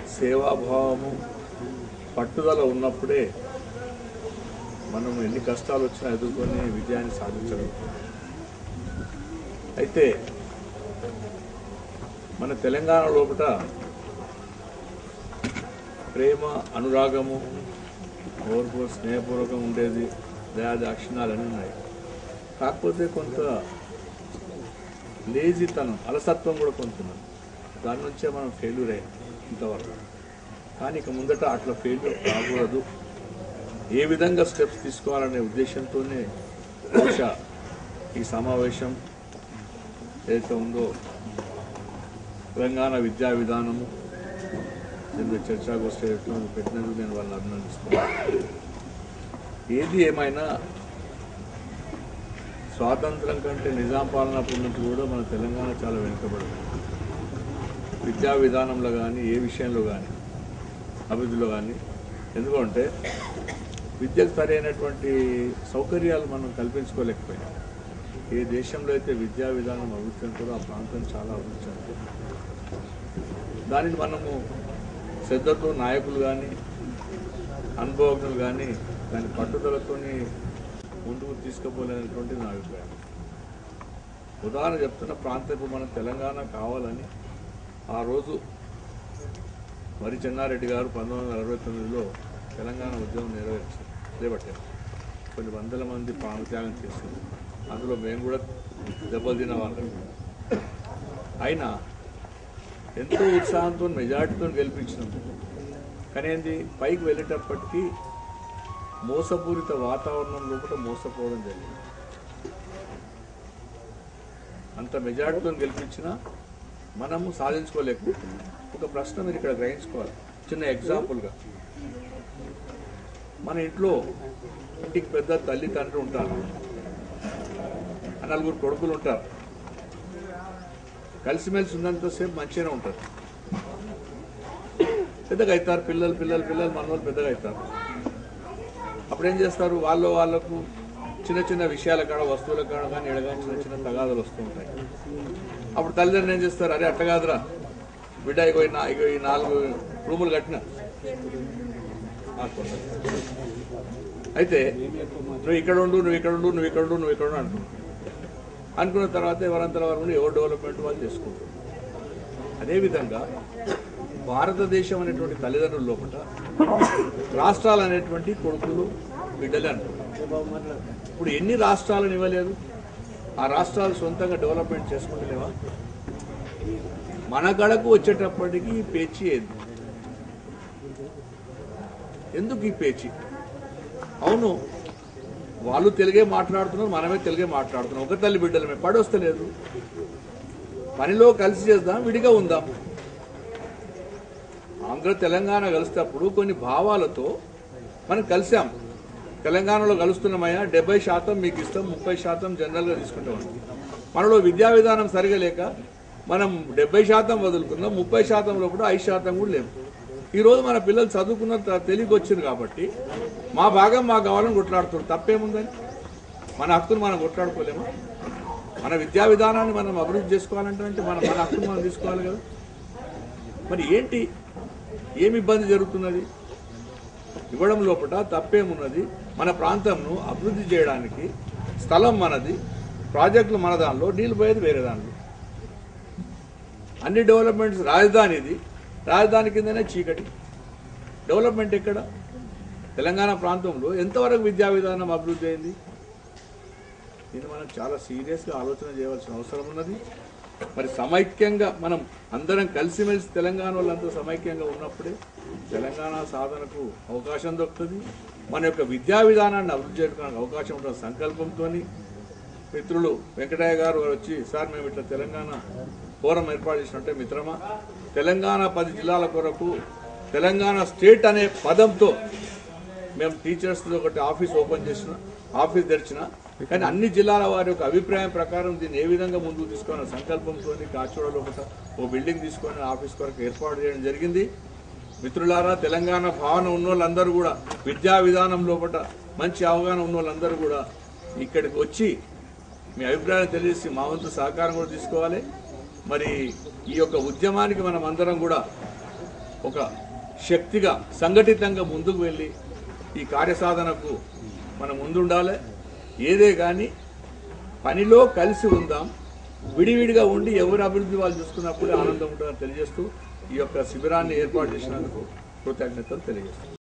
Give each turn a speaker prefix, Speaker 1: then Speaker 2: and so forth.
Speaker 1: సేవాభావము పట్టుదల ఉన్నప్పుడే మనం ఎన్ని కష్టాలు వచ్చినా ఎదుర్కొని విజయాన్ని సాధించగలుగుతాం అయితే మన తెలంగాణ లోపల ప్రేమ అనురాగము ఓర్పు స్నేహపూర్వకం ఉండేది దయా దాక్షిణాలన్నీ ఉన్నాయి కాకపోతే కొంత లేజీతనం అలసత్వం కూడా కొంత ఉన్నది దాని నుంచే మనం ఫెయిల్యూర్ అయ్యాం ఇంతవరకు కానీ ఇక ముందట అట్లా ఫెయిల్యూర్ కాకూడదు ఏ విధంగా స్టెప్స్ తీసుకోవాలనే ఉద్దేశంతోనే బహుశా ఈ సమావేశం ఏదైతే ఉందో తెలంగాణ విద్యా విధానము దీని మీద చర్చాగోష్ఠి ఏదైతే పెట్టినందుకు నేను వాళ్ళని అభినందిస్తున్నాను ఏది ఏమైనా స్వాతంత్రం కంటే నిజాం పాలన అప్పటి నుంచి కూడా మన తెలంగాణ చాలా వెనుకబడింది విద్యా విధానంలో కానీ ఏ విషయంలో కానీ అభివృద్ధిలో కానీ ఎందుకంటే విద్యకు సరైనటువంటి సౌకర్యాలు మనం కల్పించుకోలేకపోయినాం ఏ దేశంలో అయితే విద్యా విధానం అభివృద్ధి చెందుతుందో ఆ ప్రాంతం చాలా అభివృద్ధి చెందుతుంది దానిని మనము శ్రద్ధతో నాయకులు కానీ అనుభవజ్ఞులు కానీ దాని పట్టుదలతోని ముందుకు తీసుకుపోలేనటువంటి నా అభిప్రాయం ఉదాహరణ చెప్తున్న ప్రాంతపు మన తెలంగాణ కావాలని ఆ రోజు మరి చెన్నారెడ్డి గారు పంతొమ్మిది వందల అరవై తొమ్మిదిలో తెలంగాణ ఉద్యమం నెరవేర్చారు చేపట్టారు కొన్ని వందల మంది ప్రాణత్యాగం చేశారు అందులో మేము కూడా దెబ్బతిన వాళ్ళం అయినా ఎంతో ఉత్సాహంతో మెజార్టీతో గెలిపించినాం కానీ ఏంది పైకి వెళ్ళేటప్పటికీ మోసపూరిత వాతావరణం లోపల మోసపోవడం జరిగింది అంత మెజార్టీతో గెలిపించినా మనము సాధించుకోలేకపోతున్నాం ఒక ప్రశ్న మీరు ఇక్కడ గ్రహించుకోవాలి చిన్న ఎగ్జాంపుల్గా మన ఇంట్లో ఇంటికి పెద్ద తల్లి తండ్రి ఉంటారు ఆ నలుగురు కొడుకులు ఉంటారు కలిసిమెలిసి ఉన్నంతసేపు మంచిగానే ఉంటారు పెద్దగా అవుతారు పిల్లలు పిల్లలు పిల్లలు మన వాళ్ళు పెద్దగా అవుతారు అప్పుడు ఏం చేస్తారు వాళ్ళు వాళ్ళకు చిన్న చిన్న విషయాల కాడ వస్తువుల కాడ కానీ ఎడగా చిన్న చిన్న తగాదాలు వస్తూ ఉంటాయి అప్పుడు తల్లిదండ్రులు ఏం చేస్తారు అరే అట్ట కాదురా బిడ్డ ఇగో ఈ నా- ఇగో ఈ నాలుగు రూములు కట్టిన ఆడుకుంటారు. అయితే నువ్వు ఇక్కడ ఉండు నువ్వు ఇక్కడ ఉండు నువ్వు ఇక్కడ ఉండు నువ్వు ఇక్కడ ఉండు అనుకున్నావు అనుకున్న తర్వాత ఎవరంతర వారు ఉండి ఎవరు డెవలప్మెంట్ వాళ్ళు చేసుకుంటారు అదేవిధంగా భారతదేశం అనేటువంటి తల్లిదండ్రుల లోపల రాష్ట్రాలు అనేటువంటి కొడుకులు బిడ్డలే అంటారు ఇప్పుడు ఎన్ని రాష్ట్రాలను ఇవ్వలేదు ఆ రాష్ట్రాలు సొంతంగా డెవలప్మెంట్ చేసుకుంటలేవా మన గడకు వచ్చేటప్పటికి ఈ పేచీ ఏది ఎందుకు ఈ పేచీ అవును వాళ్ళు తెలుగే మాట్లాడుతున్నారు మనమే తెలుగే మాట్లాడుతున్నాం ఒక తల్లి బిడ్డలమే పడొస్తలేదు పనిలో కలిసి చేద్దాం విడిగా ఉందాం ఆంధ్ర తెలంగాణ కలిసేటప్పుడు కొన్ని భావాలతో మనం కలిసాం తెలంగాణలో కలుస్తున్నామయ్యా డెబ్బై శాతం మీకు ఇస్తాం ముప్పై శాతం జనరల్గా తీసుకుంటాం మనలో విద్యా విధానం సరిగా లేక మనం డెబ్బై శాతం వదులుకున్నాం ముప్పై శాతంలో కూడా ఐదు శాతం కూడా లేవు ఈరోజు మన పిల్లలు చదువుకున్న త- తెలివికి వచ్చింది కాబట్టి మా భాగం మాకు కావాలని కొట్లాడుతున్నారు తప్పేముందని మన హక్కును మనం కొట్లాడుకోలేమా మన విద్యా విధానాన్ని మనం అభివృద్ధి చేసుకోవాలంటే మన మన హక్కును మనం తీసుకోవాలి కదా మరి ఏంటి ఏమి ఇబ్బంది జరుగుతున్నది ఇవ్వడం లోపల తప్పేమున్నది మన ప్రాంతంను అభివృద్ధి చేయడానికి స్థలం మనది ప్రాజెక్టులు మన దానిలో నీళ్ళు పోయేది వేరే దానిలో అన్ని డెవలప్మెంట్స్ రాజధానిది రాజధాని కిందనే చీకటి డెవలప్మెంట్ ఎక్కడ తెలంగాణ ప్రాంతంలో ఎంతవరకు విద్యా విధానం అభివృద్ధి అయింది ఇది మనం చాలా సీరియస్గా ఆలోచన చేయవలసిన అవసరం ఉన్నది మరి సమైక్యంగా మనం అందరం కలిసిమెలిసి తెలంగాణ వాళ్ళంతా సమైక్యంగా ఉన్నప్పుడే తెలంగాణ సాధనకు అవకాశం దొరుకుతుంది మన యొక్క విద్యా విధానాన్ని అభివృద్ధి చేయడానికి అవకాశం ఉంటుంది సంకల్పంతో మిత్రులు వెంకటయ్య గారు వచ్చి సార్ మేము ఇట్లా తెలంగాణ ఫోరం ఏర్పాటు చేసినట్టే మిత్రమా తెలంగాణ పది జిల్లాల కొరకు తెలంగాణ స్టేట్ అనే పదంతో మేము టీచర్స్ ఒకటి ఆఫీస్ ఓపెన్ చేసిన ఆఫీస్ తెరిచిన కానీ అన్ని జిల్లాల వారి యొక్క అభిప్రాయం ప్రకారం దీన్ని ఏ విధంగా ముందుకు తీసుకోవాలన్న సంకల్పంతో కాచోడ లోపల ఓ బిల్డింగ్ తీసుకొని ఆఫీస్ కొరకు ఏర్పాటు చేయడం జరిగింది మిత్రులారా తెలంగాణ భావన ఉన్న వాళ్ళందరూ కూడా విద్యా విధానం లోపల మంచి అవగాహన ఉన్న వాళ్ళందరూ కూడా ఇక్కడికి వచ్చి మీ అభిప్రాయాలు తెలియజేసి మా వంతు సహకారం కూడా తీసుకోవాలి మరి ఈ యొక్క ఉద్యమానికి మనం అందరం కూడా ఒక శక్తిగా సంఘటితంగా ముందుకు వెళ్ళి ఈ కార్యసాధనకు మనం ముందుండాలి ఏదే కానీ పనిలో కలిసి ఉందాం విడివిడిగా ఉండి ఎవరి అభివృద్ధి వాళ్ళు చూసుకున్నప్పుడే ఆనందం ఉంటుందని తెలియజేస్తూ ఈ యొక్క శిబిరాన్ని ఏర్పాటు చేసినందుకు కృతజ్ఞతలు తెలియజేస్తాం